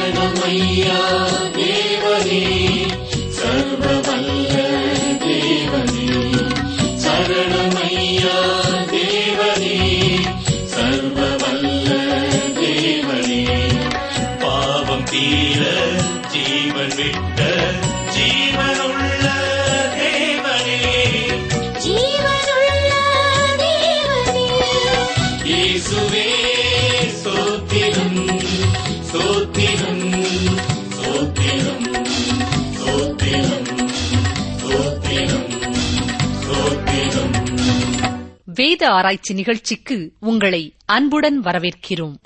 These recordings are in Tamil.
சரணமையா தேவனே சர்வவல்ல தேவனே சரணமையா தேவனே சர்வவல்ல தேவனே பாவம் தீர ஜீவன் விட்ட ஜீவனுள்ள தேவனே ஜீவனுள்ள தேவனே இயேசுவே ஸ்தோத்திரம் ஸ்தோத்திரம் ஸ்தோத்திரம் ஸ்தோத்திரம் ஸ்தோத்திரம் ஸ்தோத்திரம் வேத ஆராய்ச்சி நிகழ்ச்சிக்கு உங்களை அன்புடன் வரவேற்கிறோம்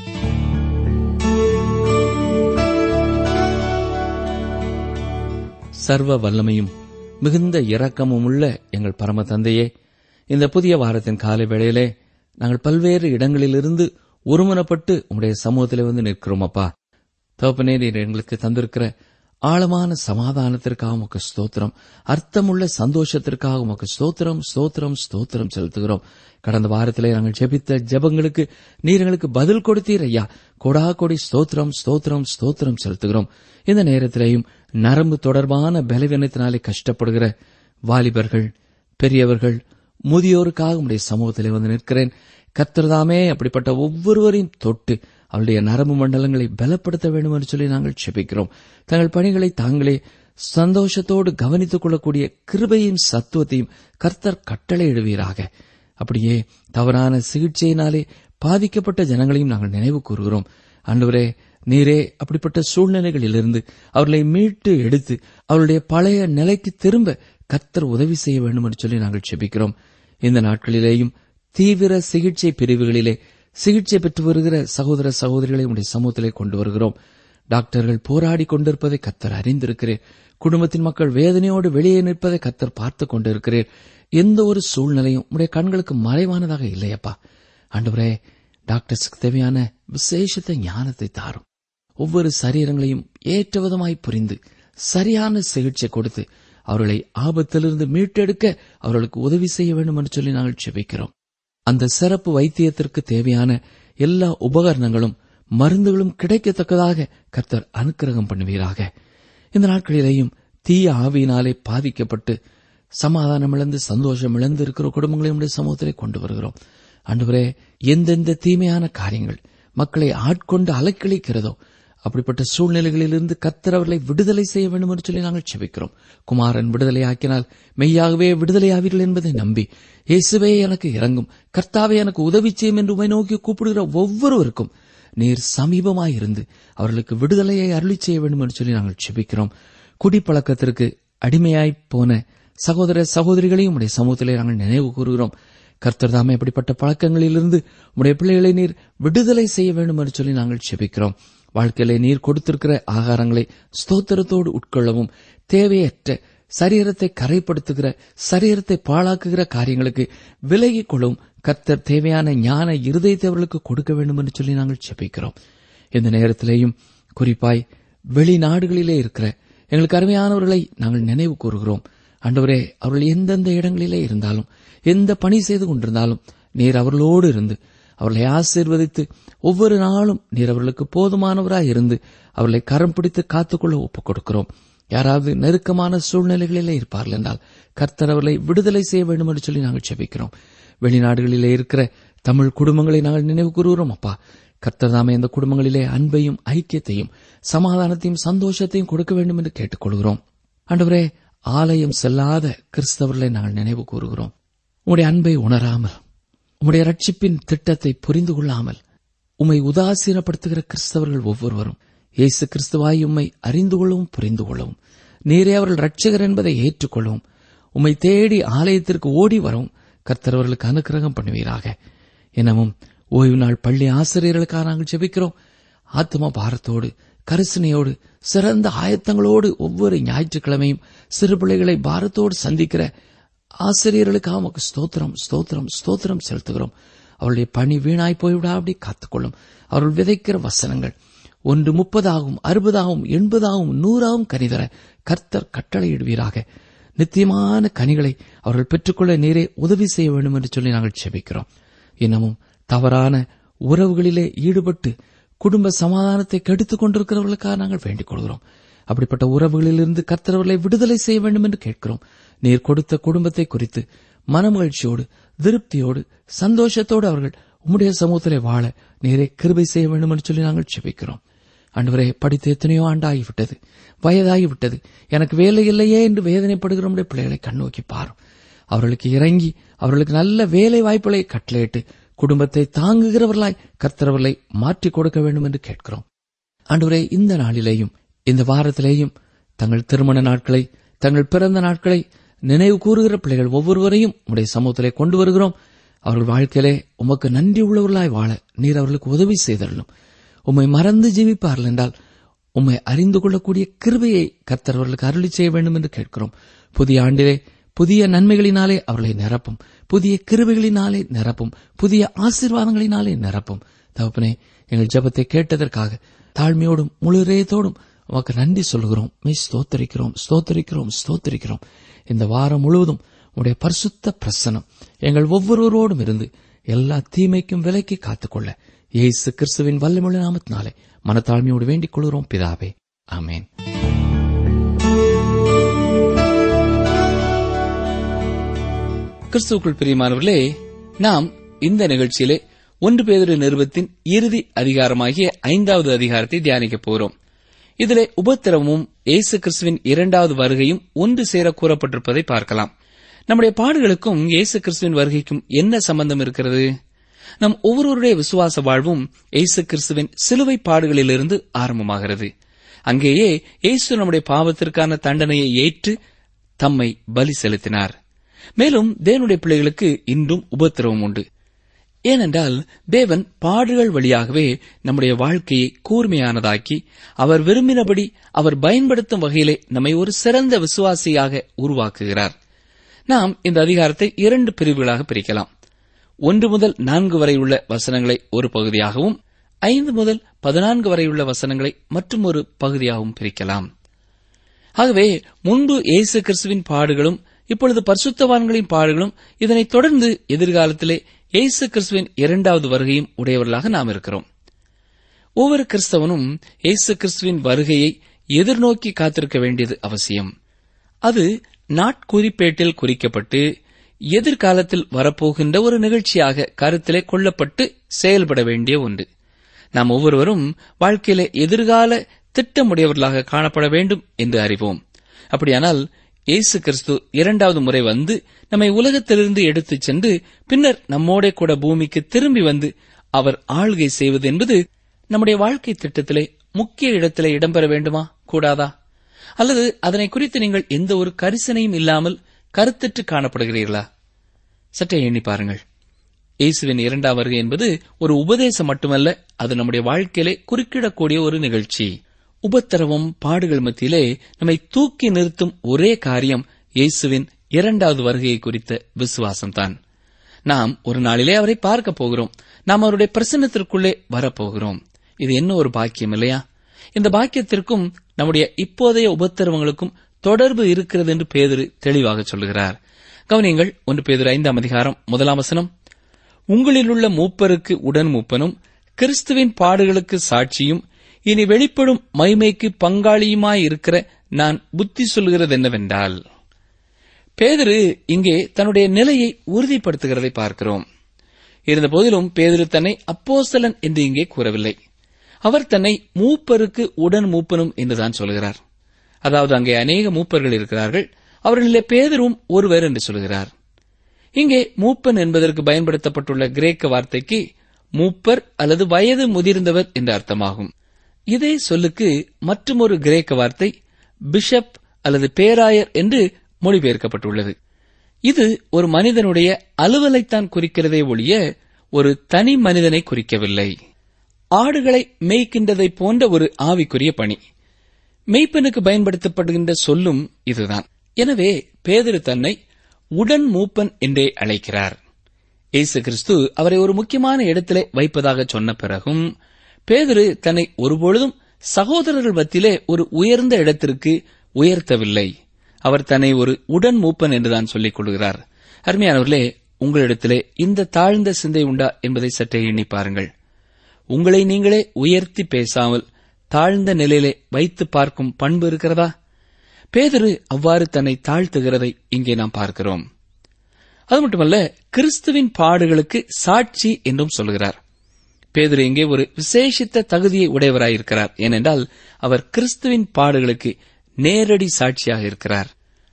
சர்வ வல்லமையும் மிகுந்த இரக்கமும் உள்ள எங்கள் பரம தந்தையே இந்த புதிய வாரத்தின் காலை வேளையிலே நாங்கள் பல்வேறு இடங்களிலிருந்து ஒருமனப்பட்டு உம்முடைய சமூகத்திலே வந்து நிற்கிறோம் அப்பா தகப்பனே நீர் எங்களுக்கு தந்திருக்கிற ஆழமான சமாதானத்திற்காக உமக்கு ஸ்தோத்திரம் அர்த்தமுள்ள சந்தோஷத்திற்காக உமக்கு ஸ்தோத்திரம் ஸ்தோத்திரம் ஸ்தோத்திரம் செலுத்துகிறோம் கடந்த வாரத்திலே நாங்கள் ஜெபித்த ஜெபங்களுக்கு நீர் எங்களுக்கு பதில் கொடுத்தீர் ஐயா கொடா கொடி ஸ்தோத்திரம் ஸ்தோத்திரம் ஸ்தோத்திரம் செலுத்துகிறோம் இந்த நேரத்திலேயும் நரம்பு தொடர்பான பலவீனத்தினாலே கஷ்டப்படுகிற வாலிபர்கள் பெரியவர்கள் முதியோருக்காக உடைய சமூகத்திலே வந்து நிற்கிறேன் கர்த்தர்தாமே அப்படிப்பட்ட ஒவ்வொருவரையும் தொட்டு அவருடைய நரம்பு மண்டலங்களை பலப்படுத்த வேண்டும் என்று சொல்லி நாங்கள் செபிக்கிறோம் தங்கள் பணிகளை தாங்களே சந்தோஷத்தோடு கவனித்துக் கொள்ளக்கூடிய கிருபையும் சத்துவத்தையும் கர்த்தர் கட்டளையிடுவீராக அப்படியே தவறான சிகிச்சையினாலே பாதிக்கப்பட்ட ஜனங்களையும் நாங்கள் நினைவு கூறுகிறோம் ஆண்டவரே நீரே அப்படிப்பட்ட சூழ்நிலைகளிலிருந்து அவர்களை மீட்டு எடுத்து அவருடைய பழைய நிலைக்கு திரும்ப கர்த்தர் உதவி செய்ய வேண்டும் என்று சொல்லி நாங்கள் செபிக்கிறோம் இந்த நாட்களிலேயும் தீவிர சிகிச்சை பிரிவுகளிலே சிகிச்சை பெற்று வருகிற சகோதர சகோதரிகளை உடைய சமூகத்திலே கொண்டு வருகிறோம் டாக்டர்கள் போராடி கொண்டிருப்பதை கத்தர் அறிந்திருக்கிறேன் குடும்பத்தின் மக்கள் வேதனையோடு வெளியே நிற்பதை கத்தர் பார்த்து கொண்டிருக்கிறேன் எந்த ஒரு சூழ்நிலையும் உடைய கண்களுக்கு மறைவானதாக இல்லையப்பா ஆண்டவரே டாக்டர்ஸுக்கு தேவையான விசேஷத்த ஞானத்தை தாரும் ஒவ்வொரு சரீரங்களையும் ஏற்ற விதமாய் புரிந்து சரியான சிகிச்சை கொடுத்து அவர்களை ஆபத்திலிருந்து மீட்டெடுக்க அவர்களுக்கு உதவி செய்ய வேண்டும் என்று சொல்லி நாங்கள் செபிக்கிறோம் அந்த சிறப்பு வைத்தியத்திற்கு தேவையான எல்லா உபகரணங்களும் மருந்துகளும் கிடைக்கத்தக்கதாக கர்த்தர் அனுக்கிரகம் பண்ணுவீராக இந்த நாட்களிலேயும் தீய ஆவியினாலே பாதிக்கப்பட்டு சமாதானம் இழந்து சந்தோஷம் இழந்து இருக்கிற குடும்பங்களை உடைய சமூகத்திலே கொண்டு வருகிறோம் அன்றுவரே எந்தெந்த தீமையான காரியங்கள் மக்களை ஆட்கொண்டு அலைக்கழிக்கிறதோ அப்படிப்பட்ட சூழ்நிலைகளிலிருந்து கர்த்தர் அவர்களை விடுதலை செய்ய வேண்டும் என்று சொல்லி நாங்கள் செபிக்கிறோம் குமாரன் விடுதலை ஆக்கினால் மெய்யாகவே விடுதலையாவீர்கள் என்பதை நம்பி இயேசுவே எனக்கு இறங்கும் கர்த்தாவே எனக்கு உதவி செய்யும் என்று உமை நோக்கி கூப்பிடுகிற ஒவ்வொருவருக்கும் நீர் சமீபமாயிருந்து அவர்களுக்கு விடுதலையை அருளி செய்ய வேண்டும் என்று சொல்லி நாங்கள் செபிக்கிறோம் குடிப்பழக்கத்திற்கு அடிமையாய் போன சகோதர சகோதரிகளையும் உடைய சமூகத்திலே நாங்கள் நினைவு கூறுகிறோம் கர்த்தர் தாமே அப்படிப்பட்ட பழக்கங்களிலிருந்து உடைய பிள்ளைகளை நீர் விடுதலை செய்ய வேண்டும் என்று சொல்லி நாங்கள் செபிக்கிறோம் வாழ்க்கையிலே நீர் கொடுத்திருக்கிற ஆகாரங்களை ஸ்தோத்திரத்தோடு உட்கொள்ளவும் தேவையற்ற சரீரத்தை கரைப்படுத்துகிற சரீரத்தை பாழாக்குகிற காரியங்களுக்கு விலகிக் கொள்ளவும் கர்த்தர் தேவையான ஞான இருதயத்தை அவர்களுக்கு கொடுக்க வேண்டும் என்று சொல்லி நாங்கள் செபிக்கிறோம் இந்த நேரத்திலேயும் குறிப்பாய் வெளிநாடுகளிலே இருக்கிற எங்களுக்கு அருமையானவர்களை நாங்கள் நினைவு கூறுகிறோம் ஆண்டவரே அவர்கள் எந்தெந்த இடங்களிலே இருந்தாலும் எந்த பணி செய்து கொண்டிருந்தாலும் நீர் அவர்களோடு இருந்து அவர்களை ஆசீர்வதித்து ஒவ்வொரு நாளும் நீர் அவர்களுக்கு போதுமானவராய் இருந்து அவர்களை கரம் பிடித்து காத்துக்கொள்ள ஒப்புக் கொடுக்கிறோம் யாராவது நெருக்கமான சூழ்நிலைகளிலே இருப்பார்கள் என்றால் கர்த்தர் அவர்களை விடுதலை செய்ய வேண்டும் என்று சொல்லி நாங்கள் செபிக்கிறோம் வெளிநாடுகளிலே இருக்கிற தமிழ் குடும்பங்களை நாங்கள் நினைவு கூறுகிறோம் அப்பா கர்த்தர் தாமே இந்த குடும்பங்களிலே அன்பையும் ஐக்கியத்தையும் சமாதானத்தையும் சந்தோஷத்தையும் கொடுக்க வேண்டும் என்று கேட்டுக்கொள்கிறோம் ஆண்டவரே ஆலயம் செல்லாத கிறிஸ்தவர்களை நாங்கள் நினைவு கூறுகிறோம் உம்முடைய அன்பை உணராமல் உம்முடைய ரட்சிப்பின் திட்டத்தை புரிந்து கொள்ளாமல் உம்மை உதாசீனப்படுத்துகிற கிறிஸ்தவர்கள் ஒவ்வொருவரும் இயேசு கிறிஸ்துவாய் உம்மை அறிந்து கொள்ளவும் புரிந்து கொள்ளவும் நீரே அவர்கள் ரட்சகர் என்பதை ஏற்றுக்கொள்ளவும் உம்மை தேடி ஆலயத்திற்கு ஓடி வரவும் கர்த்தர் அவர்களுக்கு அனுக்கிரகம் பண்ணுவீராக எனவும் ஓய்வு நாள் பள்ளி ஆசிரியர்களுக்காக நாங்கள் ஜெபிக்கிறோம் ஆத்ம பாரத்தோடு கரிசனையோடு சிறந்த ஆயத்தங்களோடு ஒவ்வொரு ஞாயிற்றுக்கிழமையும் சிறு பிள்ளைகளை பாரத்தோடு சந்திக்கிற ஆசிரியர்களுக்காக உமக்கு ஸ்தோத்திரம் ஸ்தோத்திரம் ஸ்தோத்திரம் செலுத்துகிறோம் அவருடைய பணி வீணாய் போய்விடாபடி காத்துக்கொள்ளும் அவர்கள் விதைக்கிற வசனங்கள் ஒன்று முப்பதாகவும் அறுபதாகவும் எண்பதாகவும் நூறாகவும் கனிதர கர்த்தர் கட்டளையிடுவீராக நித்தியமான கனிகளை அவர்கள் பெற்றுக்கொள்ள நீரே உதவி செய்ய வேண்டும் என்று சொல்லி நாங்கள் செபிக்கிறோம் இன்னமும் தவறான உறவுகளிலே ஈடுபட்டு குடும்ப சமாதானத்தை கெடுத்துக் கொண்டிருக்கிறவர்களுக்காக நாங்கள் வேண்டிக் கொள்கிறோம் அப்படிப்பட்ட உறவுகளிலிருந்து கர்த்தரவர்களை விடுதலை செய்ய வேண்டும் என்று கேட்கிறோம் நீர் கொடுத்த குடும்பத்தை குறித்து மனமகிழ்ச்சியோடு திருப்தியோடு சந்தோஷத்தோடு அவர்கள் உம்முடைய சமூகத்திலே வாழ நீரை கிருபை செய்ய வேண்டும் என்று சொல்லி நாங்கள் செபிக்கிறோம் அன்றுவரே படித்து எத்தனையோ ஆண்டாகிவிட்டது வயதாகிவிட்டது எனக்கு வேலை இல்லையே என்று வேதனைப்படுகிற நம்முடைய பிள்ளைகளை கண்ணோக்கி பாரும் அவர்களுக்கு இறங்கி அவர்களுக்கு நல்ல வேலை வாய்ப்புகளை கட்டளையிட்டு குடும்பத்தை தாங்குகிறவர்களாய் கர்த்தரவர்களை மாற்றிக் கொடுக்க வேண்டும் என்று கேட்கிறோம் ஆண்டவரே இந்த நாளிலேயும் இந்த வாரத்திலேயும் தங்கள் திருமண நாட்களை தங்கள் பிறந்த நாட்களை நினைவு கூறுகிற பிள்ளைகள் ஒவ்வொருவரையும் உடைய சமூகத்திலே கொண்டு வருகிறோம் அவர்கள் வாழ்க்கையிலே உமக்கு நன்றி உள்ளவர்களாய் வாழ நீர் அவர்களுக்கு உதவி செய்தரலும் உம்மை மறந்து ஜீவிப்பார்கள் என்றால் உம்மை அறிந்து கொள்ளக்கூடிய கிருபையை கர்த்தர் அவர்களுக்கு அருளி செய்ய வேண்டும் என்று கேட்கிறோம் புதிய ஆண்டிலே புதிய நன்மைகளினாலே அவர்களை நிரப்பும் புதிய கிருபைகளினாலே நிரப்பும் புதிய ஆசீர்வாதங்களினாலே நிரப்பும் தகப்பனே எங்கள் ஜெபத்தை கேட்டதற்காக தாழ்மையோடும் முழு இதயத்தோடும் உமக்கு நன்றி சொல்கிறோம் மெய் ஸ்தோத்தரிக்கிறோம் ஸ்தோத்தரிக்கிறோம் ஸ்தோத்தரிக்கிறோம் இந்த வாரம் முழுவதும் உடைய பரிசுத்த பிரசனம் எங்கள் ஒவ்வொருவரோடும் இருந்து எல்லா தீமைக்கும் விலைக்கு காத்துக்கொள்ள இயேசு கிறிஸ்துவின் வல்லமுள்ள நாமத்தினாலே மனத்தாழ்மையோடு வேண்டிக் கொள்கிறோம் பிதாவே ஆமென் கிறிஸ்துவுக்குள் பிரியமானவர்களே நாம் இந்த நிகழ்ச்சியிலே ஒன்று பேதுரு நிறுவத்தின் இறுதி அதிகாரமாகிய ஐந்தாவது அதிகாரத்தை தியானிக்கப் போகிறோம் இதிலே உபத்திரவமும் இயேசு கிறிஸ்துவின் இரண்டாவது வருகையும் ஒன்று சேர கூறப்பட்டிருப்பதை பார்க்கலாம் நம்முடைய பாடுகளுக்கும் இயேசு கிறிஸ்துவின் வருகைக்கும் என்ன சம்பந்தம் இருக்கிறது நம் ஒவ்வொருவருடைய விசுவாச வாழ்வும் இயேசு கிறிஸ்துவின் சிலுவை பாடுகளிலிருந்து ஆரம்பமாகிறது அங்கேயே இயேசு நம்முடைய பாவத்திற்கான தண்டனையை ஏற்று தம்மை பலி செலுத்தினார் மேலும் தேவனுடைய பிள்ளைகளுக்கு இன்றும் உபத்திரவம் உண்டு ஏனென்றால் தேவன் பாடுகள் வழியாகவே நம்முடைய வாழ்க்கையை கூர்மையானதாக்கி அவர் விரும்பினபடி அவர் பயன்படுத்தும் வகையிலே நம்மை ஒரு சிறந்த விசுவாசியாக உருவாக்குகிறார் நாம் இந்த அதிகாரத்தை இரண்டு பிரிவுகளாக பிரிக்கலாம் ஒன்று முதல் நான்கு வரை உள்ள வசனங்களை ஒரு பகுதியாகவும் ஐந்து முதல் பதினான்கு வரை உள்ள வசனங்களை மற்றும் ஒரு பகுதியாகவும் பிரிக்கலாம் ஆகவே முன்பு இயேசு கிறிஸ்துவின் பாடுகளும் இப்பொழுது பரிசுத்தவான்களின் பாடுகளும் இதனைத் தொடர்ந்து எதிர்காலத்திலே இயேசு கிறிஸ்துவின் இரண்டாவது வருகையும் உடையவர்களாக நாம் இருக்கிறோம் ஒவ்வொரு கிறிஸ்தவனும் இயேசு கிறிஸ்துவின் வருகையை எதிர்நோக்கி காத்திருக்க வேண்டியது அவசியம் அது நாட்குறிப்பேட்டில் குறிக்கப்பட்டு எதிர்காலத்தில் வரப்போகின்ற ஒரு நிகழ்ச்சியாக கருத்திலே கொள்ளப்பட்டு செயல்பட வேண்டிய ஒன்று நாம் ஒவ்வொருவரும் வாழ்க்கையிலே எதிர்கால திட்டமுடையவர்களாக காணப்பட வேண்டும் என்று அறிவோம் அப்படியானால் இயேசு கிறிஸ்து இரண்டாவது முறை வந்து நம்மை உலகத்திலிருந்து எடுத்துச் சென்று பின்னர் நம்மோட கூட பூமிக்கு திரும்பி வந்து அவர் ஆள்கை செய்வது என்பது நம்முடைய வாழ்க்கை திட்டத்திலே முக்கிய இடத்திலே இடம்பெற வேண்டுமா கூடாதா அல்லது அதனை குறித்து நீங்கள் எந்த ஒரு கரிசனையும் இல்லாமல் கருத்தற்று காணப்படுகிறீர்களா சற்றே எண்ணி பாருங்கள் இயேசுவின் இரண்டாம் வருகை என்பது ஒரு உபதேசம் மட்டுமல்ல அது நம்முடைய வாழ்க்கையிலே குறுக்கிடக்கூடிய ஒரு நிகழ்ச்சி உபத்திரவம் பாடுகள் மத்தியிலே நம்மை தூக்கி நிறுத்தும் ஒரே காரியம் இயேசுவின் இரண்டாவது வருகையை குறித்த விசுவாசம்தான் நாம் ஒரு நாளிலே அவரை பார்க்க போகிறோம் நாம் அவருடைய பிரசன்னத்திற்குள்ளே வரப்போகிறோம் இது என்ன ஒரு பாக்கியம் இல்லையா இந்த பாக்கியத்திற்கும் நம்முடைய இப்போதைய உபத்திரவங்களுக்கும் தொடர்பு இருக்கிறது என்று பேதுரு தெளிவாக சொல்லுகிறார் கவனியங்கள் ஒன்று பேதுரு ஐந்தாம் அதிகாரம் முதலாம் வசனம் உங்களிலுள்ள மூப்பருக்கு உடன் மூப்பனும் கிறிஸ்துவின் பாடுகளுக்கு சாட்சியும் இனி வெளிப்படும் மைமைக்கு பங்காளியுமாயிருக்கிற நான் புத்தி சொல்கிறது என்னவென்றால் பேதுரு இங்கே தன்னுடைய நிலையை உறுதிப்படுத்துகிறதை பார்க்கிறோம் இருந்தபோதிலும் பேதுரு தன்னை அப்போஸ்தலன் என்று இங்கே கூறவில்லை அவர் தன்னை மூப்பருக்கு உடன் மூப்பனும் என்றுதான் சொல்கிறார் அதாவது அங்கே அநேக மூப்பர்கள் இருக்கிறார்கள் அவர்களிலே பேதரும் ஒருவர் என்று சொல்கிறார் இங்கே மூப்பன் என்பதற்கு பயன்படுத்தப்பட்டுள்ள கிரேக்க வார்த்தைக்கு மூப்பர் அல்லது வயது முதிர்ந்தவர் என்ற அர்த்தமாகும் இதே சொல்லுக்கு மற்றுமொரு கிரேக்க வார்த்தை பிஷப் அல்லது பேராயர் என்று மொழிபெயர்க்கப்பட்டுள்ளது இது ஒரு மனிதனுடைய அலுவலைத்தான் குறிக்கிறதே ஒழிய ஒரு தனி மனிதனை குறிக்கவில்லை ஆடுகளை மேய்க்கின்றதைப் போன்ற ஒரு ஆவிக்குரிய பணி மெய்ப்பனுக்கு பயன்படுத்தப்படுகின்ற சொல்லும் இதுதான் எனவே பேதிரு தன்னை உடன் மூப்பன் என்றே அழைக்கிறார் இயேசு கிறிஸ்து அவரை ஒரு முக்கியமான இடத்திலே வைப்பதாக சொன்ன பிறகும் பேதிரு தன்னை ஒருபொழுதும் சகோதரர்கள் மத்தியிலே ஒரு உயர்ந்த இடத்திற்கு உயர்த்தவில்லை அவர் தன்னை ஒரு உடன் மூப்பன் என்றுதான் சொல்லிக் கொள்கிறார் அருமையானவர்களே உங்களிடத்திலே இந்த தாழ்ந்த சிந்தை உண்டா என்பதை சற்றே எண்ணி பாருங்கள் உங்களை நீங்களே உயர்த்தி பேசாமல் தாழ்ந்த நிலையிலே வைத்து பார்க்கும் பண்பு இருக்கிறதா பேதுரு அவ்வாறு தன்னை தாழ்த்துகிறதை இங்கே நாம் பார்க்கிறோம் அது மட்டுமல்ல கிறிஸ்துவின் பாடுகளுக்கு சாட்சி என்றும் சொல்கிறார் பேதுரு இங்கே ஒரு விசேஷித்த தகுதியை உடையவராயிருக்கிறார் ஏனென்றால் அவர் கிறிஸ்துவின் பாடுகளுக்கு நேரடி சாட்சியாக இருக்கிறார்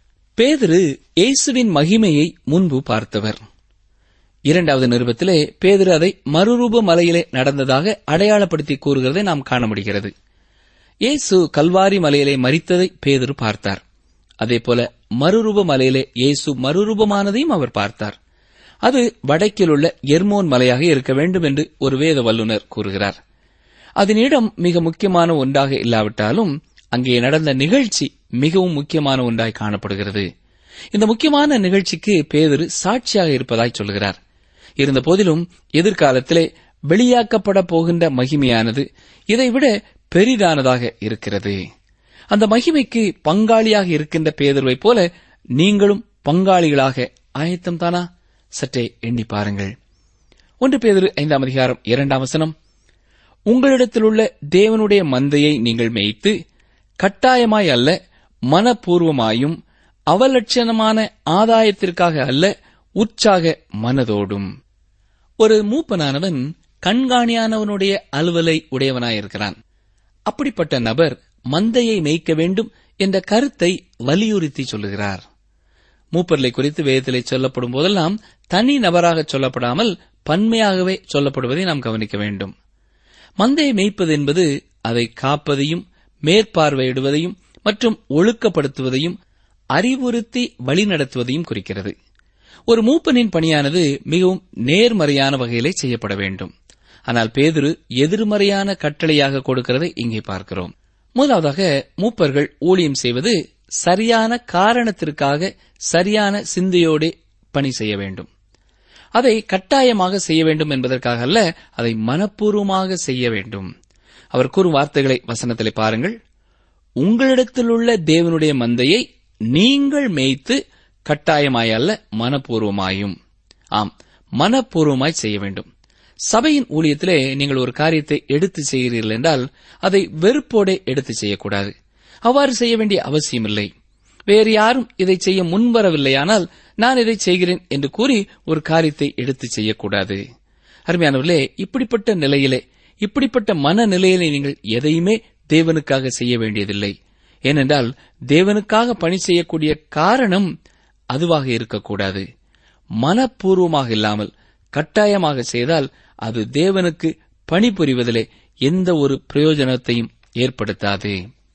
பேதுரு இயேசுவின் மகிமையை முன்பு பார்த்தவர் இரண்டாவது நிருபத்திலே பேதுரு அதை மறுரூப மலையிலே நடந்ததாக அடையாளப்படுத்தி கூறுகிறதை நாம் காண முடிகிறது இயேசு கல்வாரி மலையிலே மரித்ததை பேதுரு பார்த்தார் அதேபோல மறுரூப மலையிலே இயேசு மறுரூபமானதையும் அவர் பார்த்தார் அது வடக்கில் உள்ள எர்மோன் மலையாக இருக்க வேண்டும் என்று ஒரு வேத வல்லுநர் கூறுகிறார் அதன் இடம் மிக முக்கியமான ஒன்றாக இல்லாவிட்டாலும் அங்கே நடந்த நிகழ்ச்சி மிகவும் முக்கியமான ஒன்றாய் காணப்படுகிறது இந்த முக்கியமான நிகழ்ச்சிக்கு பேதரு சாட்சியாக இருப்பதாய் சொல்கிறார் இருந்த போதிலும் எதிர்காலத்திலே வெளியாக்கப்பட போகின்ற மகிமையானது இதைவிட பெரிதானதாக இருக்கிறது அந்த மகிமைக்கு பங்காளியாக இருக்கின்ற பேதர்வைப் போல நீங்களும் பங்காளிகளாக ஆயத்தம் தானா சற்றே எண்ணி பாருங்கள் ஒன்று பேதரு ஐந்தாம் அதிகாரம் இரண்டாம் வசனம் உங்களிடத்திலுள்ள தேவனுடைய மந்தையை நீங்கள் மேய்த்து கட்டாயமாய் அல்ல மனப்பூர்வமாயும் அவலட்சணமான ஆதாயத்திற்காக அல்ல உற்சாக மனதோடும் ஒரு மூப்பனானவன் கண்காணியானவனுடைய அலுவலை உடையவனாயிருக்கிறான் அப்படிப்பட்ட நபர் மந்தையை மேய்க்க வேண்டும் என்ற கருத்தை வலியுறுத்தி சொல்லுகிறார் மூப்பர்களை குறித்து வேதத்திலே சொல்லப்படும் போதெல்லாம் தனி நபராக சொல்லப்படாமல் பன்மையாகவே சொல்லப்படுவதை நாம் கவனிக்க வேண்டும் மந்தையை மேய்ப்பது என்பது அதை காப்பதையும் மேற்பார்வையிடுவதையும் மற்றும் ஒழுக்கப்படுத்துவதையும் அறிவுறுத்தி வழிநடத்துவதையும் குறிக்கிறது ஒரு மூப்பனின் பணியானது மிகவும் நேர்மறையான வகையிலே செய்யப்பட வேண்டும் ஆனால் பேதுரு எதிர்மறையான கட்டளையாக கொடுக்கிறதை இங்கே பார்க்கிறோம் முதலாவதாக மூப்பர்கள் ஊழியம் செய்வது சரியான காரணத்திற்காக சரியான சிந்தையோடு பணி செய்ய வேண்டும் அதை கட்டாயமாக செய்ய வேண்டும் என்பதற்காக அல்ல அதை மனப்பூர்வமாக செய்ய வேண்டும் அவர் கூறும் வார்த்தைகளை வசனத்திலே பாருங்கள் உங்களிடத்திலுள்ள தேவனுடைய மந்தையை நீங்கள் மேய்த்து கட்டாயமாய் அல்ல மனப்பூர்வமாயும் ஆம் மனப்பூர்வமாய் செய்ய வேண்டும் சபையின் ஊழியத்திலே நீங்கள் ஒரு காரியத்தை எடுத்து செய்கிறீர்கள் என்றால் அதை வெறுப்போടെ எடுத்து செய்யக்கூடாது அவ்வாறு செய்ய வேண்டிய அவசியமில்லை வேறு யாரும் இதை செய்ய முன்வரவில்லையானால் நான் இதை செய்கிறேன் என்று கூறி ஒரு காரியத்தை எடுத்து செய்யக்கூடாது அருமையானவர்களே இப்படிப்பட்ட நிலையிலே இப்படிப்பட்ட மனநிலையிலே நீங்கள் எதையுமே தேவனுக்காக செய்ய வேண்டியதில்லை ஏனென்றால் தேவனுக்காக பணி செய்யக்கூடிய காரணம் அதுவாக இருக்கக்கூடாது மனப்பூர்வமாக இல்லாமல் கட்டாயமாக செய்தால் அது தேவனுக்கு பணிபுரிவதிலே எந்த ஒரு பிரயோஜனத்தையும் ஏற்படுத்தாது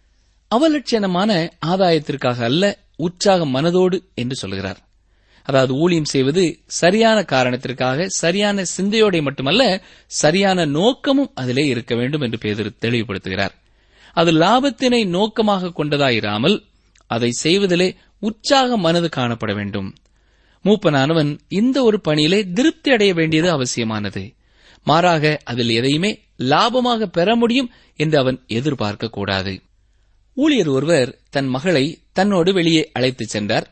அவலட்சணமான ஆதாயத்திற்காக அல்ல உற்சாக மனதோடு என்று சொல்கிறார் அதாவது ஊழியம் செய்வது சரியான காரணத்திற்காக சரியான சிந்தையோட மட்டுமல்ல சரியான நோக்கமும் அதிலே இருக்க வேண்டும் என்று பேதர் தெளிவுபடுத்துகிறார் அது லாபத்தினை நோக்கமாக கொண்டதாயிராமல் அதை செய்வதிலே உற்சாக மனது காணப்பட வேண்டும் மூப்பனானவன் இந்த ஒரு பணியிலே திருப்தி அடைய வேண்டியது அவசியமானது மாறாக அதில் எதையுமே லாபமாக பெற முடியும் என்று அவன் எதிர்பார்க்க கூடாது ஊழியர் ஒருவர் தன் மகளை தன்னோடு வெளியே அழைத்துச் சென்றார்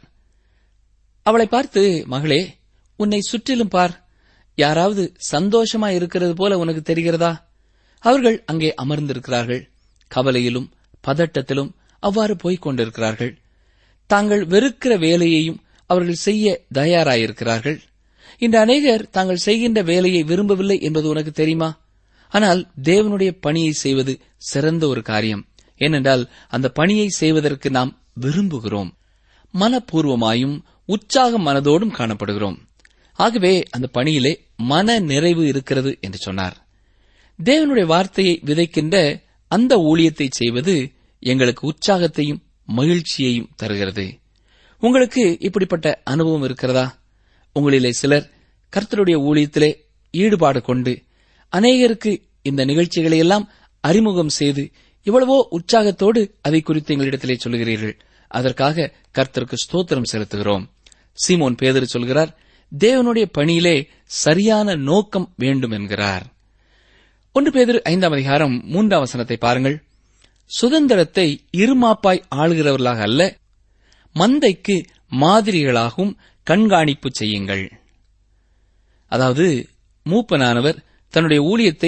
அவளை பார்த்து மகளே உன்னை சுற்றிலும் பார் யாராவது சந்தோஷமா இருக்கிறது போல உனக்கு தெரிகிறதா அவர்கள் அங்கே அமர்ந்திருக்கிறார்கள் கவலையிலும் பதட்டத்திலும் அவ்வாறு போய்க் கொண்டிருக்கிறார்கள் தாங்கள் வெறுக்கிற வேலையையும் அவர்கள் செய்ய தயாராயிருக்கிறார்கள் இன்று அநேகர் தாங்கள் செய்கின்ற வேலையை விரும்பவில்லை என்பது உனக்கு தெரியுமா ஆனால் தேவனுடைய பணியை செய்வது சிறந்த ஒரு காரியம் ஏனென்றால் அந்த பணியை செய்வதற்கு நாம் விரும்புகிறோம் மனப்பூர்வமாயும் உற்சாக மனதோடும் காணப்படுகிறோம் ஆகவே அந்த பணியிலே மன நிறைவு இருக்கிறது என்று சொன்னார் தேவனுடைய வார்த்தையை விதைக்கின்ற அந்த ஊழியத்தை செய்வது எங்களுக்கு உற்சாகத்தையும் மகிழ்ச்சியையும் தருகிறது உங்களுக்கு இப்படிப்பட்ட அனுபவம் இருக்கிறதா உங்களிலே சிலர் கர்த்தருடைய ஊழியத்திலே ஈடுபாடு கொண்டு அநேகருக்கு இந்த நிகழ்ச்சிகளை எல்லாம் அறிமுகம் செய்து எவ்வளவோ உற்சாகத்தோடு அதை குறித்து எங்களிடத்திலே சொல்கிறீர்கள் அதற்காக கர்த்தருக்கு ஸ்தோத்திரம் செலுத்துகிறோம் சீமோன் பேதர் சொல்கிறார் தேவனுடைய பணியிலே சரியான நோக்கம் வேண்டும் என்கிறார் ஒன்று பேதர் ஐந்தாம் அதிகாரம் மூன்றாம் வசனத்தை பாருங்கள் சுதந்திரத்தை இருமாப்பாய் ஆளுகிறவர்களாக அல்ல மந்தைக்கு மாதிரிகளாகவும் கண்காணிப்பு செய்யுங்கள் அதாவது மூப்பனானவர் தன்னுடைய ஊழியத்தை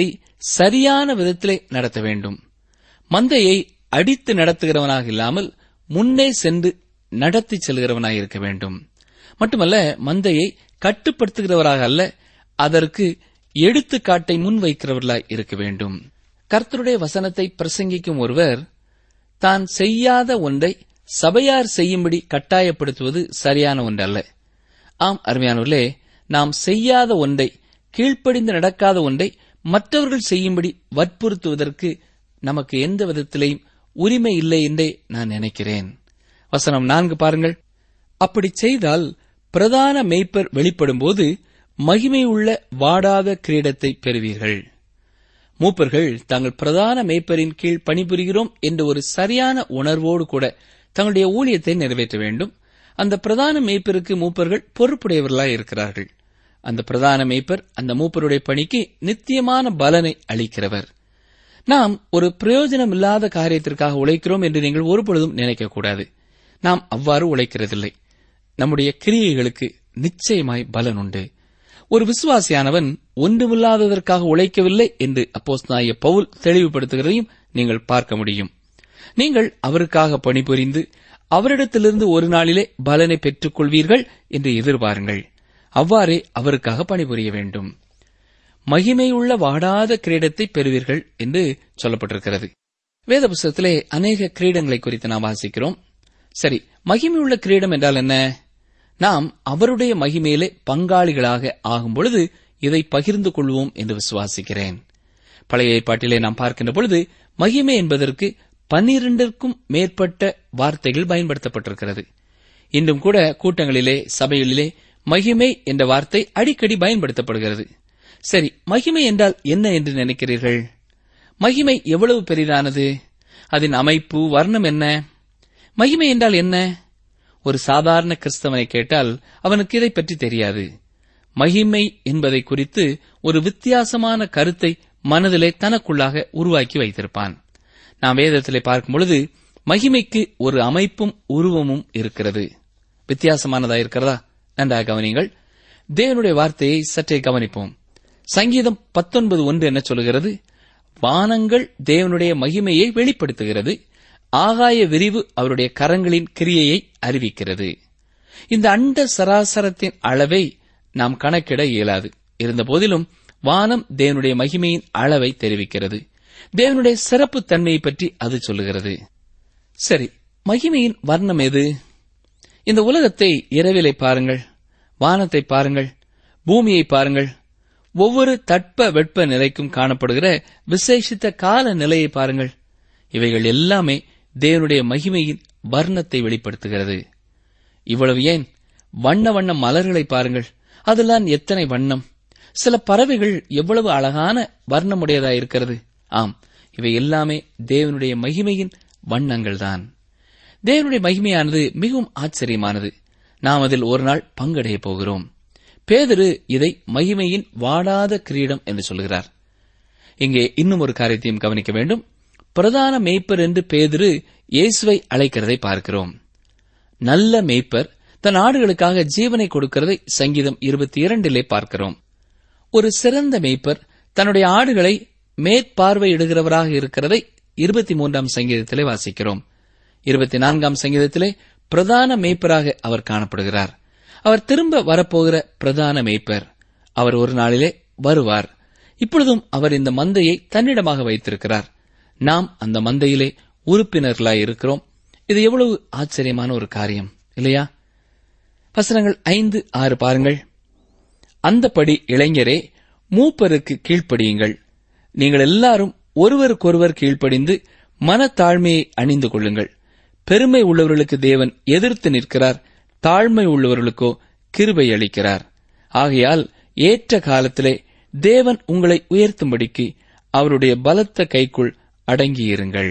சரியான விதத்திலே நடத்த வேண்டும் மந்தையை அடித்து நடத்துகிறவனாக இல்லாமல் முன்னே சென்று நடத்தி செல்கிறவனாக இருக்க வேண்டும் மட்டுமல்ல மந்தையை கட்டுப்படுத்துகிறவராக அல்ல அதற்கு எடுத்துக்காட்டை முன்வைக்கிறவர்களாய் இருக்க வேண்டும் கர்த்தருடைய வசனத்தை பிரசங்கிக்கும் ஒருவர் தான் செய்யாத ஒன்றை சபையார் செய்யும்படி கட்டாயப்படுத்துவது சரியான ஒன்றல்ல ஆம் அருமையானவர்களே நாம் செய்யாத ஒன்றை கீழ்ப்படிந்து நடக்காத ஒன்றை மற்றவர்கள் செய்யும்படி வற்புறுத்துவதற்கு நமக்கு எந்த விதத்திலேயும் உரிமை இல்லை என்றே நான் நினைக்கிறேன் வசனம் நான்கு பாருங்கள் அப்படி செய்தால் பிரதான மெய்ப்பர் வெளிப்படும்போது மகிமையுள்ள வாடாத கிரீடத்தை பெறுவீர்கள் மூப்பர்கள் தாங்கள் பிரதான மேய்ப்பரின் கீழ் பணிபுரிகிறோம் என்ற ஒரு சரியான உணர்வோடு கூட தங்களுடைய ஊழியத்தை நிறைவேற்ற வேண்டும் அந்த பிரதான மேய்ப்பருக்கு மூப்பர்கள் பொறுப்புடையவர்களாய் இருக்கிறார்கள் அந்த பிரதான மேய்ப்பர் அந்த மூப்பருடைய பணிக்கு நித்தியமான பலனை அளிக்கிறவர் நாம் ஒரு பிரயோஜனம் இல்லாத காரியத்திற்காக உழைக்கிறோம் என்று நீங்கள் ஒருபொழுதும் நினைக்கக்கூடாது நாம் அவ்வாறு உழைக்கிறதில்லை நம்முடைய கிரியைகளுக்கு நிச்சயமாய் பலன் உண்டு ஒரு விசுவாசியானவன் ஒன்றுமில்லாததற்காக உழைக்கவில்லை என்று அப்போஸ்தலனாகிய பவுல் தெளிவுபடுத்துகிறதையும் நீங்கள் பார்க்க முடியும் நீங்கள் அவருக்காக பணிபுரிந்து அவரிடத்திலிருந்து ஒரு நாளிலே பலனை பெற்றுக் கொள்வீர்கள் என்று எதிர்பாருங்கள் அவ்வாறே அவருக்காக பணிபுரிய வேண்டும் மகிமையுள்ள வாடாத கிரீடத்தை பெறுவீர்கள் என்று சொல்லப்பட்டிருக்கிறது வேத புஸ்தகத்திலே அநேக கிரீடங்களை குறித்து நாம் வாசிக்கிறோம் சரி மகிமையுள்ள கிரீடம் என்றால் என்ன நாம் அவருடைய மகிமையிலே பங்காளிகளாக ஆகும் பொழுது இதை பகிர்ந்து கொள்வோம் என்று விசுவாசிக்கிறேன் பழைய ஏற்பாட்டிலே நாம் பார்க்கின்ற பொழுது மகிமை என்பதற்கு பன்னிரண்டிற்கும் மேற்பட்ட வார்த்தைகள் பயன்படுத்தப்பட்டிருக்கிறது இன்றும் கூட கூட்டங்களிலே சபைகளிலே மகிமை என்ற வார்த்தை அடிக்கடி பயன்படுத்தப்படுகிறது சரி மகிமை என்றால் என்ன என்று நினைக்கிறீர்கள் மகிமை எவ்வளவு பெரிதானது அதன் அமைப்பு வர்ணம் என்ன மகிமை என்றால் என்ன ஒரு சாதாரண கிறிஸ்தவனை கேட்டால் அவனுக்கு இதை பற்றி தெரியாது மகிமை என்பதை குறித்து ஒரு வித்தியாசமான கருத்தை மனதிலே தனக்குள்ளாக உருவாக்கி வைத்திருப்பான் நாம் வேதத்திலே பார்க்கும் பொழுது மகிமைக்கு ஒரு அமைப்பும் உருவமும் இருக்கிறது வித்தியாசமானதா இருக்கிறதா நன்றாக கவனிங்கள் தேவனுடைய வார்த்தையை சற்றே கவனிப்போம் சங்கீதம் பத்தொன்பது ஒன்று என்ன சொல்கிறது வானங்கள் தேவனுடைய மகிமையை வெளிப்படுத்துகிறது ஆகாய விரிவு அவருடைய கரங்களின் கிரியையை அறிவிக்கிறது இந்த அண்ட சராசரத்தின் அளவை நாம் கணக்கிட இயலாது இருந்தபோதிலும் வானம் தேவனுடைய மகிமையின் அளவை தெரிவிக்கிறது தேவனுடைய சிறப்பு தன்மையை பற்றி அது சொல்லுகிறது சரி மகிமையின் வர்ணம் எது இந்த உலகத்தை இரவிலை பாருங்கள் வானத்தை பாருங்கள் பூமியை பாருங்கள் ஒவ்வொரு தட்ப வெட்ப நிலைக்கும் காணப்படுகிற விசேஷித்த கால நிலையை பாருங்கள் இவைகள் எல்லாமே தேவனுடைய மகிமையின் வர்ணத்தை வெளிப்படுத்துகிறது இவ்வளவு ஏன் வண்ண வண்ண மலர்களை பாருங்கள் அதெல்லாம் எத்தனை வண்ணம் சில பறவைகள் எவ்வளவு அழகான வர்ணமுடையதாய் இருக்கிறது ஆம் இவை எல்லாமே தேவனுடைய மகிமையின் வண்ணங்கள்தான் தேவனுடைய மகிமையானது மிகவும் ஆச்சரியமானது நாம் அதில் ஒரு நாள் பங்கடைய போகிறோம் பேதரு இதை மகிமையின் வாடாத கிரீடம் என்று சொல்கிறார் இங்கே இன்னும் ஒரு காரியத்தையும் கவனிக்க வேண்டும் பிரதான மேய்ப்பர் என்று பேதுரு இயேசுவை அழைக்கிறதை பார்க்கிறோம் நல்ல மேய்ப்பர் தன் ஆடுகளுக்காக ஜீவனை கொடுக்கிறதை சங்கீதம் இருபத்தி இரண்டிலே பார்க்கிறோம் ஒரு சிறந்த மேய்ப்பர் தன்னுடைய ஆடுகளை மேற்பார்வையிடுகிறவராக இருக்கிறதை இருபத்தி மூன்றாம் சங்கீதத்திலே வாசிக்கிறோம் இருபத்தி நான்காம் சங்கீதத்திலே பிரதான மேய்ப்பராக அவர் காணப்படுகிறார் அவர் திரும்ப வரப்போகிற பிரதான மேய்ப்பர் அவர் ஒரு நாளிலே வருவார் இப்பொழுதும் அவர் இந்த மந்தையை தன்னிடமாக வைத்திருக்கிறார் நாம் அந்த மந்தையிலே உறுப்பினர்களாய் இருக்கிறோம் இது எவ்வளவு ஆச்சரியமான ஒரு காரியம் இல்லையா வசனங்கள் ஐந்து ஆறு பாருங்கள் அந்தப்படி இளைஞரே மூப்பருக்கு கீழ்ப்படியுங்கள் நீங்கள் எல்லாரும் ஒருவருக்கொருவர் கீழ்ப்படிந்து மனத்தாழ்மையை அணிந்து கொள்ளுங்கள் பெருமை உள்ளவர்களுக்கு தேவன் எதிர்த்து நிற்கிறார் தாழ்மை உள்ளவர்களுக்கோ கிருபை அளிக்கிறார் ஆகையால் ஏற்ற காலத்திலே தேவன் உங்களை உயர்த்தும்படிக்கு அவருடைய பலத்த கைக்குள் அடங்கியிருங்கள்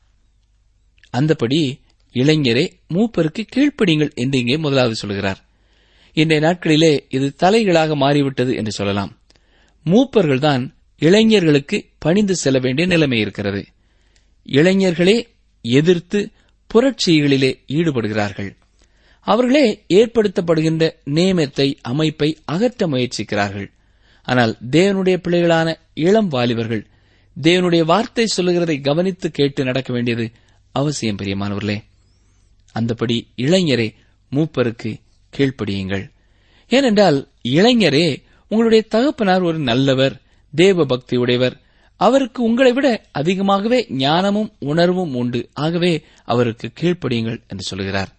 அந்தபடி இளைஞரே மூப்பருக்கு கீழ்ப்படியுங்கள் என்று இங்கே முதலாவது சொல்கிறார் இன்றைய நாட்களிலே இது தலைகளாக மாறிவிட்டது என்று சொல்லலாம் மூப்பர்கள்தான் இளைஞர்களுக்கு பணிந்து செல்ல வேண்டிய நிலைமை இருக்கிறது இளைஞர்களே எதிர்த்து புரட்சிகளிலே ஈடுபடுகிறார்கள் அவர்களே ஏற்படுத்தப்படுகின்ற நியமத்தை அமைப்பை அகற்ற முயற்சிக்கிறார்கள் ஆனால் தேவனுடைய பிள்ளைகளான இளம் வாலிபர்கள் தேவனுடைய வார்த்தை சொல்லுகிறதை கவனித்து கேட்டு நடக்க வேண்டியது அவசியம் பிரியமானவர்களே அந்தபடி இளைஞரே மூப்பருக்கு கீழ்ப்படியுங்கள் ஏனென்றால் இளைஞரே உங்களுடைய தகப்பனார் ஒரு நல்லவர் தேவ பக்தி உடையவர் அவருக்கு உங்களை விட அதிகமாகவே ஞானமும் உணர்வும் உண்டு ஆகவே அவருக்கு கீழ்ப்படியுங்கள் என்று சொல்கிறார்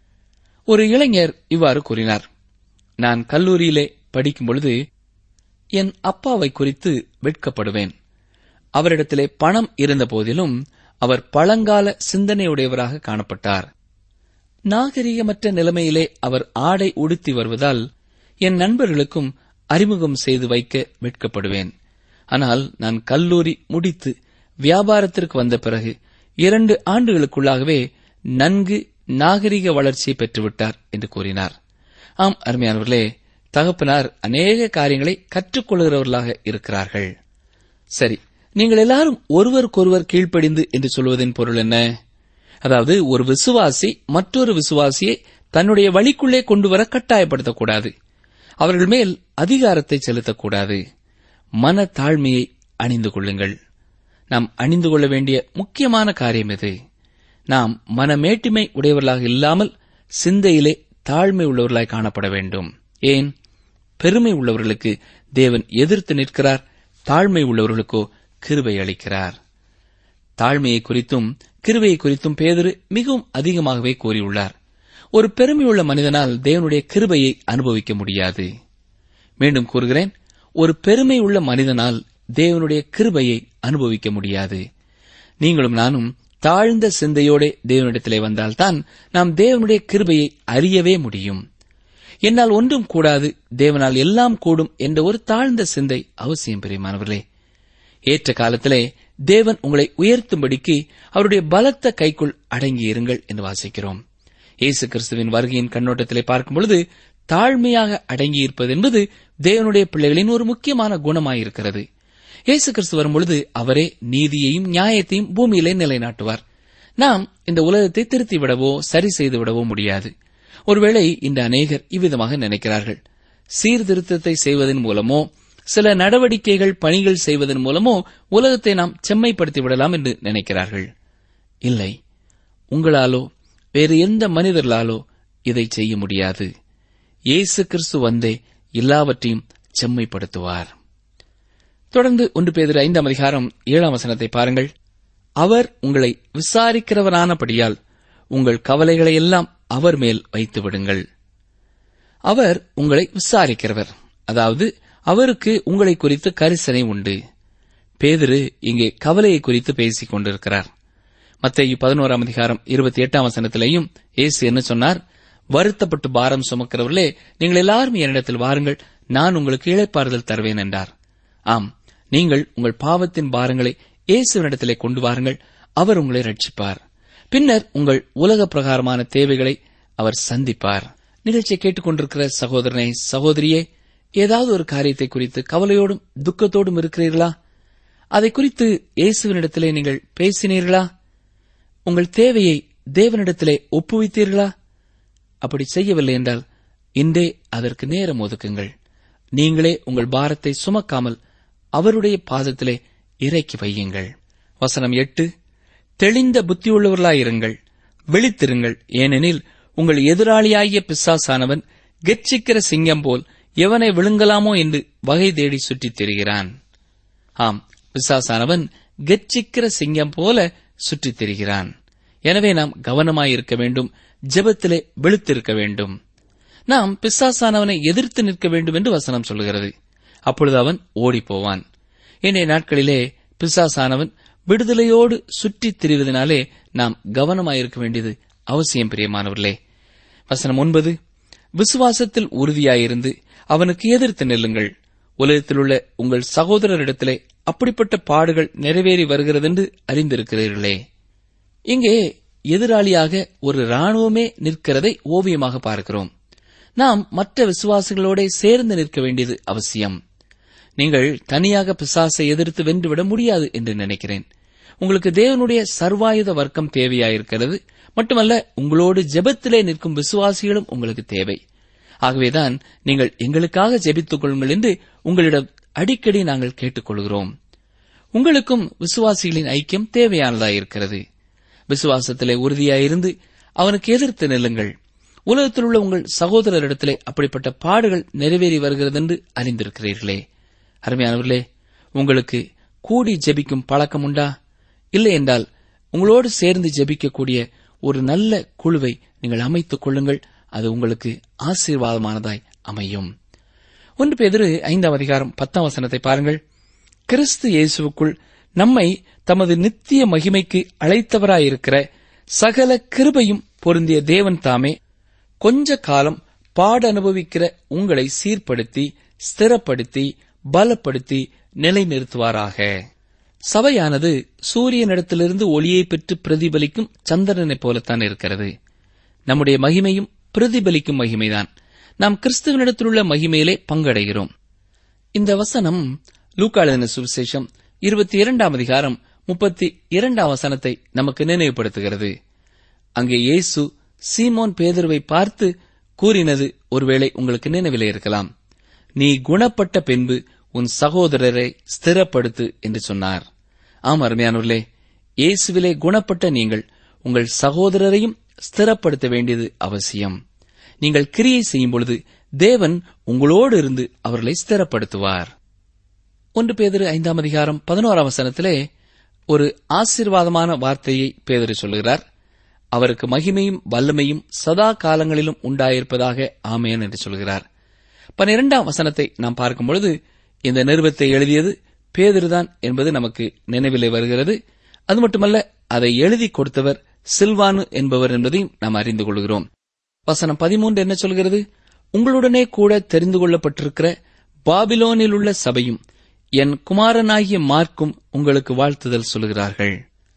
ஒரு இளைஞர் இவ்வாறு கூறினார் நான் கல்லூரியிலே படிக்கும் பொழுது என் அப்பாவை குறித்து வெட்கப்படுவேன் அவரிடத்திலே பணம் இருந்த போதிலும் அவர் பழங்கால சிந்தனையுடையவராக காணப்பட்டார் நாகரிகமற்ற நிலைமையிலே அவர் ஆடை உடுத்தி வருவதால் என் நண்பர்களுக்கும் அறிமுகம் செய்து வைக்க வெட்கப்படுவேன் ஆனால் நான் கல்லூரி முடித்து வியாபாரத்திற்கு வந்த பிறகு இரண்டு ஆண்டுகளுக்குள்ளாகவே நன்கு நாகரிக வளர்ச்சியை பெற்றுவிட்டார் என்று கூறினார் ஆம் அருமையானவர்களே தகப்பனார் அநேக காரியங்களை கற்றுக்கொள்கிறவர்களாக இருக்கிறார்கள் சரி நீங்கள் எல்லாரும் ஒருவருக்கொருவர் கீழ்ப்படிந்து என்று சொல்வதின் பொருள் என்ன அதாவது ஒரு விசுவாசி மற்றொரு விசுவாசியை தன்னுடைய வழிக்குள்ளே கொண்டு வர கட்டாயப்படுத்தக்கூடாது அவர்கள் மேல் அதிகாரத்தை செலுத்தக்கூடாது மன தாழ்மையை அணிந்து கொள்ளுங்கள் நாம் அணிந்து கொள்ள வேண்டிய முக்கியமான காரியம் இது நாம் மனமேட்டிமை உடையவர்களாக இல்லாமல் சிந்தையிலே தாழ்மை உள்ளவர்களாய் காணப்பட வேண்டும் ஏன் பெருமை உள்ளவர்களுக்கு தேவன் எதிர்த்து நிற்கிறார் தாழ்மை உள்ளவர்களுக்கோ கிருபை அளிக்கிறார் தாழ்மையை குறித்தும் கிருபையை குறித்தும் பேதுரு மிகவும் அதிகமாகவே கூறியுள்ளார் ஒரு பெருமையுள்ள மனிதனால் தேவனுடைய கிருபையை அனுபவிக்க முடியாது மீண்டும் கூறுகிறேன் ஒரு பெருமை உள்ள மனிதனால் தேவனுடைய கிருபையை அனுபவிக்க முடியாது நீங்களும் நானும் தாழ்ந்த சிந்தையோടെ தேவனிடத்திலே வந்தால்தான் நாம் தேவனுடைய கிருபையை அறியவே முடியும் என்னால் ஒன்றும் கூடாது தேவனால் எல்லாம் கூடும் என்ற ஒரு தாழ்ந்த சிந்தை அவசியம் பெரியமானவர்களே ஏற்ற காலத்திலே தேவன் உங்களை உயர்த்தும்படிக்கு அவருடைய பலத்த கைக்குள் அடங்கியிருங்கள் என்று வாசிக்கிறோம் இயேசு கிறிஸ்துவின் வருகையின் கண்ணோட்டத்திலே பார்க்கும் பொழுது தாழ்மையாக அடங்கியிருப்பது என்பது தேவனுடைய பிள்ளைகளின் ஒரு முக்கியமான குணமாயிருக்கிறது இயேசு கிறிஸ்து வரும்பொழுது அவரே நீதியையும் நியாயத்தையும் பூமியிலே நிலைநாட்டுவார் நாம் இந்த உலகத்தை திருத்திவிடவோ சரி செய்து விடவோ முடியாது ஒருவேளை இந்த அநேகர் இவ்விதமாக நினைக்கிறார்கள் சீர்திருத்தத்தை செய்வதன் மூலமோ சில நடவடிக்கைகள் பணிகள் செய்வதன் மூலமோ உலகத்தை நாம் செம்மைப்படுத்தி விடலாம் என்று நினைக்கிறார்கள் இல்லை உங்களாலோ வேறு எந்த மனிதர்களாலோ இதை செய்ய முடியாது இயேசு கிறிஸ்து வந்தே எல்லாவற்றையும் செம்மைப்படுத்துவார் தொடர்ந்து ஒன்று பேதர் ஐந்தாம் அதிகாரம் ஏழாம் வசனத்தை பாருங்கள் அவர் உங்களை விசாரிக்கிறவரானபடியால் உங்கள் கவலைகளை எல்லாம் அவர் மேல் வைத்து விடுங்கள் அவர் உங்களை விசாரிக்கிறவர் அதாவது அவருக்கு உங்களை குறித்து கரிசனை உண்டு பேதுரு இங்கே கவலையை குறித்து பேசிக் கொண்டிருக்கிறார் மத்தேயு பதினோராம் அதிகாரம் இருபத்தி எட்டாம் வசனத்திலேயும் இயேசு என்ன சொன்னார் வருத்தப்பட்டு பாரம் சுமக்கிறவர்களே நீங்கள் எல்லாரும் என்னிடத்தில் வாருங்கள் நான் உங்களுக்கு இழைப்பாறுதல் தருவேன் என்றார் ஆம் நீங்கள் உங்கள் பாவத்தின் பாரங்களை இயேசுவினிடத்திலே கொண்டு வாருங்கள் அவர் உங்களை ரட்சிப்பார் பின்னர் உங்கள் உலக பிரகாரமான தேவைகளை அவர் சந்திப்பார் நிகழ்ச்சியை கேட்டுக்கொண்டிருக்கிற சகோதரனை சகோதரியே ஏதாவது ஒரு காரியத்தை குறித்து கவலையோடும் துக்கத்தோடும் இருக்கிறீர்களா அதை குறித்து இயேசுவினிடத்திலே நீங்கள் பேசினீர்களா உங்கள் தேவையை தேவனிடத்திலே ஒப்புவித்தீர்களா அப்படி செய்யவில்லை என்றால் இன்றே அதற்கு நேரம் ஒதுக்குங்கள் நீங்களே உங்கள் பாரத்தை சுமக்காமல் அவருடைய பாதத்திலே இறக்கி வையுங்கள் வசனம் எட்டு தெளிந்த புத்தியுள்ளவர்களாயிருங்கள் விழித்திருங்கள் ஏனெனில் உங்கள் எதிராளியாகிய பிசாசானவன் கெச்சிக்கிற சிங்கம் போல் எவனை விழுங்கலாமோ என்று வகை தேடி சுற்றித் திரிகிறான் ஆம் பிசாசானவன் கெச்சிக்கிற சிங்கம் போல சுற்றித் திரிகிறான் எனவே நாம் கவனமாயிருக்க வேண்டும் ஜெபத்திலே விழுத்திருக்க வேண்டும் நாம் பிசாசானவனை எதிர்த்து நிற்க வேண்டும் என்று வசனம் சொல்கிறது அப்பொழுது அவன் ஓடிப் போவான் இன்றைய நாட்களிலே பிசாசானவன் விடுதலையோடு சுற்றித் திரிவதனாலே நாம் கவனமாயிருக்க வேண்டியது அவசியம் பிரியமானவர்களே வசனம் ஒன்பது விசுவாசத்தில் உறுதியாயிருந்து அவனுக்கு எதிர்த்து நில்லுங்கள் உலகத்திலுள்ள உங்கள் சகோதரரிடத்திலே அப்படிப்பட்ட பாடுகள் நிறைவேறி வருகிறதென்று அறிந்திருக்கிறீர்களே இங்கே எதிராளியாக ஒரு ராணுவமே நிற்கிறதை ஓவியமாக பார்க்கிறோம் நாம் மற்ற விசுவாசிகளோட சேர்ந்து நிற்க வேண்டியது அவசியம் நீங்கள் தனியாக பிசாசை எதிர்த்து வென்றுவிட முடியாது என்று நினைக்கிறேன் உங்களுக்கு தேவனுடைய சர்வாயுத வர்க்கம் தேவையாயிருக்கிறது மட்டுமல்ல உங்களோடு ஜெபத்திலே நிற்கும் விசுவாசிகளும் உங்களுக்கு தேவை ஆகவேதான் நீங்கள் எங்களுக்காக ஜெபித்துக் கொள்ளுங்கள் என்று உங்களிடம் அடிக்கடி நாங்கள் கேட்டுக்கொள்கிறோம் உங்களுக்கும் விசுவாசிகளின் ஐக்கியம் தேவையானதாயிருக்கிறது விசுவாசத்திலே உறுதியாயிருந்து அவனுக்கு எதிர்த்து நில்லுங்கள் உலகத்தில் உள்ள உங்கள் சகோதரரிடத்திலே அப்படிப்பட்ட பாடுகள் நிறைவேறி வருகிறது என்று அறிந்திருக்கிறீர்களே அருமையானவர்களே உங்களுக்கு கூடி ஜெபிக்கும் பழக்கம் உண்டா இல்லை என்றால் உங்களோடு சேர்ந்து ஜெபிக்கக்கூடிய ஒரு நல்ல குழுவை நீங்கள் அமைத்துக் கொள்ளுங்கள் அது உங்களுக்கு ஆசீர்வாதமானதாய் அமையும் ஒன்று பேதிரு ஐந்தாம் அதிகாரம் பத்தாம் வசனத்தை பாருங்கள் கிறிஸ்து இயேசுவுக்குள் நம்மை தமது நித்திய மகிமைக்கு அழைத்தவராயிருக்கிற சகல கிருபையும் பொருந்திய தேவன் தாமே கொஞ்ச காலம் பாட அனுபவிக்கிற உங்களை சீர்படுத்தி ஸ்திரப்படுத்தி பலப்படுத்தி நிலைநிறுத்துவாராக சபையானது சூரியனிடத்திலிருந்து ஒளியை பெற்று பிரதிபலிக்கும் சந்திரனைப் போலத்தான் இருக்கிறது நம்முடைய மகிமையும் பிரதிபலிக்கும் மகிமைதான் நாம் கிறிஸ்துவனிடத்திலுள்ள மகிமையிலே பங்கடைகிறோம் இந்த வசனம் லூக்காளன சுவிசேஷம் இருபத்தி இரண்டாம் அதிகாரம் முப்பத்தி இரண்டாம் வசனத்தை நமக்கு நினைவுபடுத்துகிறது அங்கே இயேசு சீமோன் பேதுருவை பார்த்து கூறினது ஒருவேளை உங்களுக்கு நினைவிலே இருக்கலாம் நீ குணப்பட்ட பின்பு உன் சகோதரரை ஸ்திரப்படுத்து என்று சொன்னார் ஆம் அருமையானவர்களே இயேசுவிலே குணப்பட்ட நீங்கள் உங்கள் சகோதரரையும் ஸ்திரப்படுத்த வேண்டியது அவசியம் நீங்கள் கிரியை செய்யும் பொழுது தேவன் உங்களோடு இருந்து அவர்களை ஸ்திரப்படுத்துவார் ஒன்று பேதிரு ஐந்தாம் அதிகாரம் பதினோராம் வசனத்திலே ஒரு ஆசீர்வாதமான வார்த்தையை பேதிரு சொல்லுகிறார் அவருக்கு மகிமையும் வல்லமையும் சதா காலங்களிலும் உண்டாயிருப்பதாக ஆமேன் என்று சொல்கிறார் பன்னிரெண்டாம் வசனத்தை நாம் பார்க்கும் பொழுது இந்த நிருபத்தை எழுதியது பேதிருதான் என்பது நமக்கு நினைவிலே வருகிறது அது மட்டுமல்ல அதை எழுதி கொடுத்தவர் சில்வானு என்பவர் என்பதையும் நாம் அறிந்து கொள்கிறோம் வசனம் பதிமூன்று என்ன சொல்கிறது உங்களுடனே கூட தெரிந்து கொள்ளப்பட்டிருக்கிற பாபிலோனில் உள்ள சபையும் என் குமாரனாகிய மார்க்கும் உங்களுக்கு வாழ்த்துதல் சொல்கிறார்கள்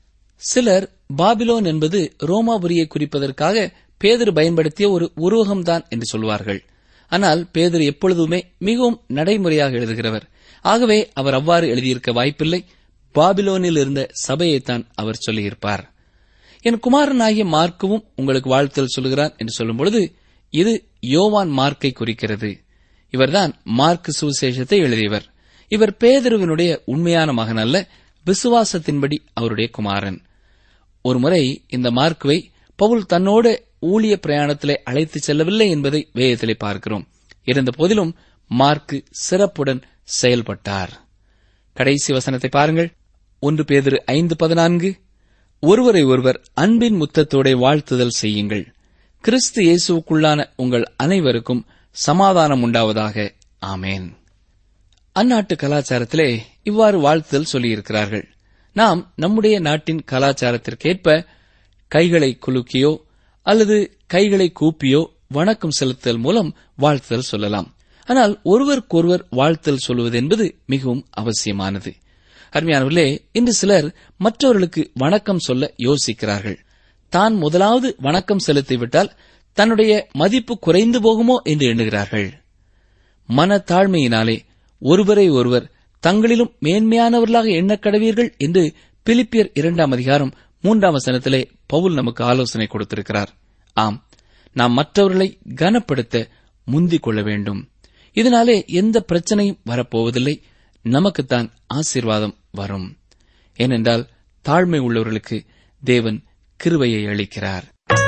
சிலர் பாபிலோன் என்பது ரோமாபுரியை குறிப்பதற்காக பேதர் பயன்படுத்திய ஒரு உருவகம்தான் என்று சொல்வார்கள் ஆனால் பேதர் எப்பொழுதுமே மிகவும் நடைமுறையாக எழுதுகிறவர் ஆகவே அவர் அவ்வாறு எழுதியிருக்க வாய்ப்பில்லை பாபிலோனில் இருந்த சபையைத்தான் அவர் சொல்லியிருப்பார் என் குமாரனாகிய மார்க்கவும் உங்களுக்கு வாழ்த்தல் சொல்கிறார் என்று சொல்லும் பொழுது இது யோவான் மார்க்கை குறிக்கிறது இவர்தான் மார்க் சுவிசேஷத்தை எழுதியவர் இவர் பேதருவினுடைய உண்மையான மகன் அல்ல விசுவாசத்தின்படி அவருடைய குமாரன் ஒருமுறை இந்த மார்க்குவை பவுல் தன்னோடு ஊழிய பிரயாணத்திலே அழைத்து செல்லவில்லை என்பதை வேதத்திலே பார்க்கிறோம் இருந்த போதிலும் மார்க்கு சிறப்புடன் செயல்பட்டார் கடைசி வசனத்தை பாருங்கள் ஒன்று பேதிரு ஐந்து பதினான்கு ஒருவரை ஒருவர் அன்பின் முத்தத்தோட வாழ்த்துதல் செய்யுங்கள் கிறிஸ்து இயேசுவுக்குள்ளான உங்கள் அனைவருக்கும் சமாதானம் உண்டாவதாக ஆமேன் அந்நாட்டு கலாச்சாரத்திலே இவ்வாறு வாழ்த்துதல் சொல்லியிருக்கிறார்கள் நாம் நம்முடைய நாட்டின் கலாச்சாரத்திற்கேற்ப கைகளை குலுக்கியோ அல்லது கைகளை கூப்பியோ வணக்கம் செலுத்தல் மூலம் வாழ்த்துதல் சொல்லலாம் ஆனால் ஒருவருக்கொருவர் வாழ்த்தல் சொல்வது என்பது மிகவும் அவசியமானது அருமையானவர்களே இன்று சிலர் மற்றவர்களுக்கு வணக்கம் சொல்ல யோசிக்கிறார்கள் தான் முதலாவது வணக்கம் செலுத்திவிட்டால் தன்னுடைய மதிப்பு குறைந்து போகுமோ என்று எண்ணுகிறார்கள் மன தாழ்மையினாலே ஒருவரை ஒருவர் தங்களிலும் மேன்மையானவர்களாக எண்ணக் கடவீர்கள் என்று பிலிப்பியர் இரண்டாம் அதிகாரம் மூன்றாம் வசனத்திலே பவுல் நமக்கு ஆலோசனை கொடுத்திருக்கிறார் ஆம் நாம் மற்றவர்களை கனப்படுத்த முந்திக் கொள்ள வேண்டும் இதனாலே எந்த பிரச்சனையும் வரப்போவதில்லை நமக்குத்தான் ஆசீர்வாதம் வரும் ஏனென்றால் தாழ்மை உள்ளவர்களுக்கு தேவன் கிருபையை அளிக்கிறார்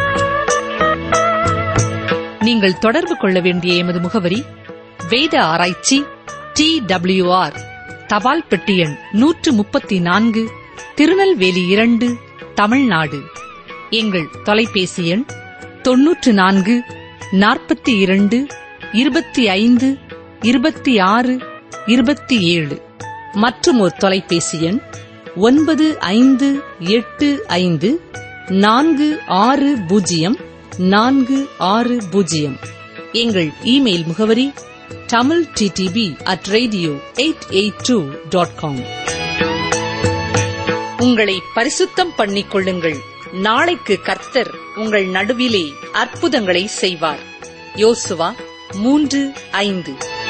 நீங்கள் தொடர்பு கொள்ள வேண்டிய எமது முகவரி வேத ஆராய்ச்சி டி ஆர் தபால் பெட்டி எண் நூற்று முப்பத்தி நான்கு திருநெல்வேலி இரண்டு தமிழ்நாடு எங்கள் தொலைபேசி எண் தொன்னூற்று நான்கு நாற்பத்தி இரண்டு இருபத்தி ஐந்து இருபத்தி ஆறு இருபத்தி ஏழு மற்றும் ஒரு தொலைபேசி எண் ஒன்பது ஐந்து எட்டு ஐந்து நான்கு ஆறு பூஜ்ஜியம் நான்கு ஆறு பூஜ்ஜியம் எங்கள் இமெயில் முகவரி Tamil DTP at radio eight eight two dot com உங்களை பரிசுத்தம் பண்ணிக் கொள்ளுங்கள் நாளைக்கு கர்த்தர் உங்கள் நடுவிலே அற்புதங்களை செய்வார் யோசுவா மூன்று ஐந்து